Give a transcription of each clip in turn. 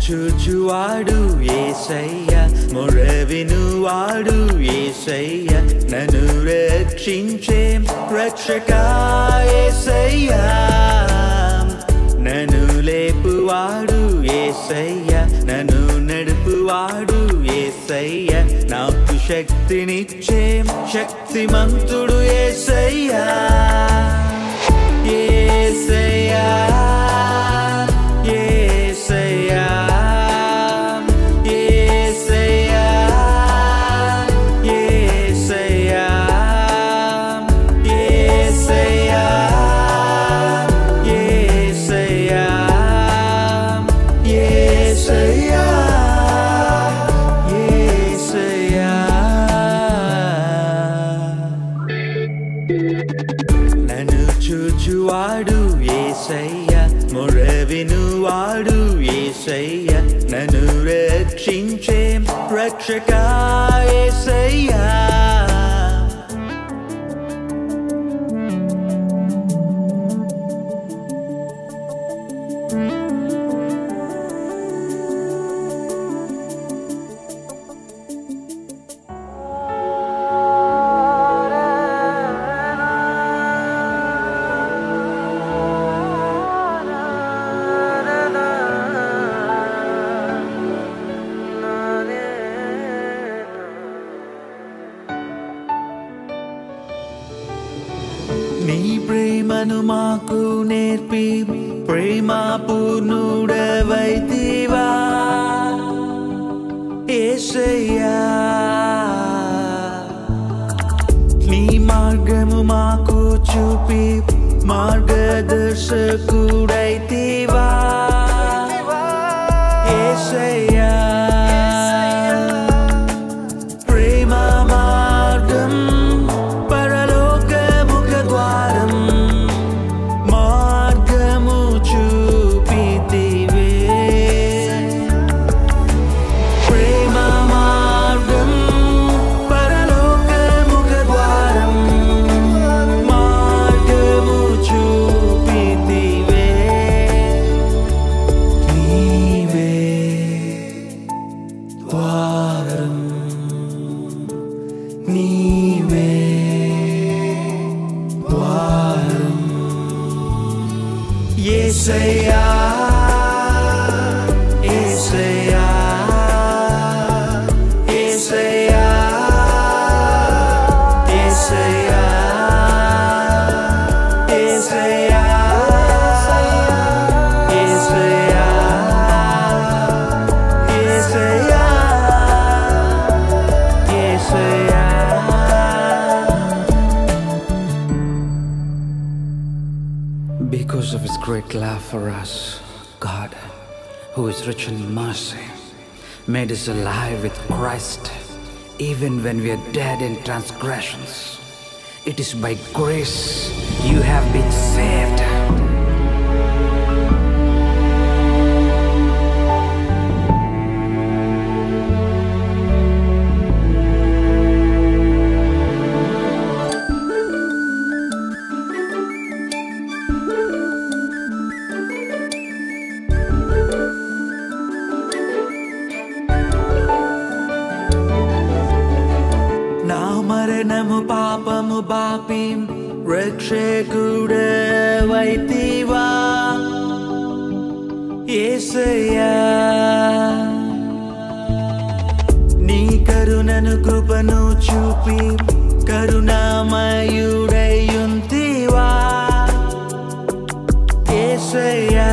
చూచువాడు ఏసయ్య మొరవినువాడు ఏసయ్య నన్ను రక్షించే రక్షక ఏసయ్య నన్ను లేపువాడు ఏసయ్య నన్ను నడుపువాడు ఏసయ్య నాకు శక్తినిచ్చే శక్తిమంతుడు ఏసయ్యా ఏసయ్యా ఏసయ్యా ఏసయ్యా ఏసయ్యా ఏసయ్యా ఏసయ్యా ఏసయ్యా ఏసయ్యా నన్ను చూచువాడు ఏసయ్య మొరవినువాడు ఏసయ్య నన్ను రక్షించే రక్షక ఏసయ్యా నీ ప్రేమను మాకు నేర్పి ప్రేమ పూర్ణుడవైతివా ఏసయ్యా నీ మార్గము మాకు చూపి మార్గదర్శకుడైతివా ఏసయ్యా ప్రేమ మార్గం పరలోకముఖ ద్వారం మార్గము చూపితివే ప్రేమ మార్గం పరలోకముఖ ద్వారం మార్గము చూపితివే నీవే ద్వారం నీవే ద్వారం యేసయ్యా యేసయ్యా యేసయ్యా యేసయ్యా యేసయ్యా యేసయ్యా యేసయ్యా యేసయ్యా Because of his great love for us, God, who is rich in mercy, made us alive with Christ, even when we are dead in transgressions. It is by grace you have been saved. నా మరణము పాపము బాపి రక్షకుడవైతివా ఏసయ్యా నీ కరుణను కృపను చూపి కరుణామయుడయుంతివా ఏసయ్యా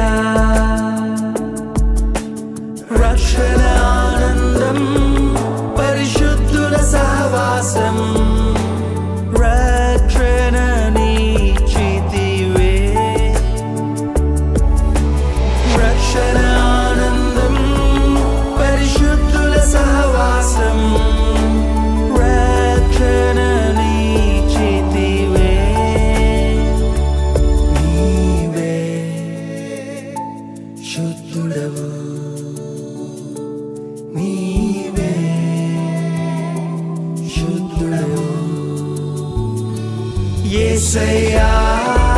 రక్షణ ఆనందం పరిశుద్ధుల సహవాసం రక్షణ నీచితివే రక్షణ ఆనందం పరిశుద్ధుల సహవాసం రక్షణ నీచితివే నీవే శుద్ధుడవు నీవే శుద్ధుడవు యేసయ్యా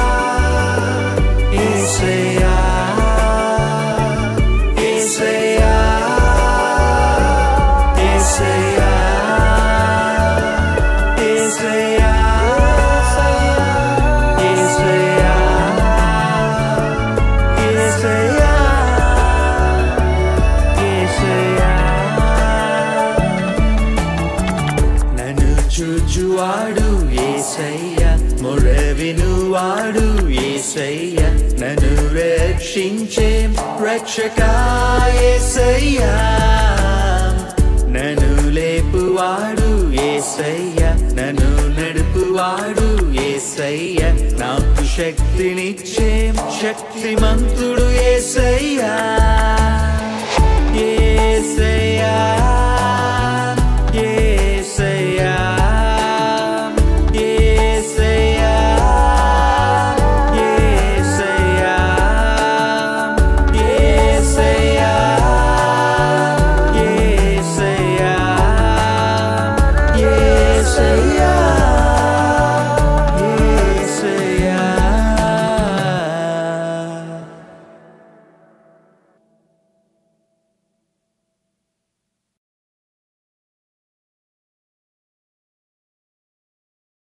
యేసయ్యా యేసయ్యా రక్షక యేసయ్యా నన్ను లేపువాడు ఏసయ్య నన్ను నడుపువాడు ఏసయ్య నాకు శక్తినిచ్చే శక్తిమంతుడు ఏసయ్య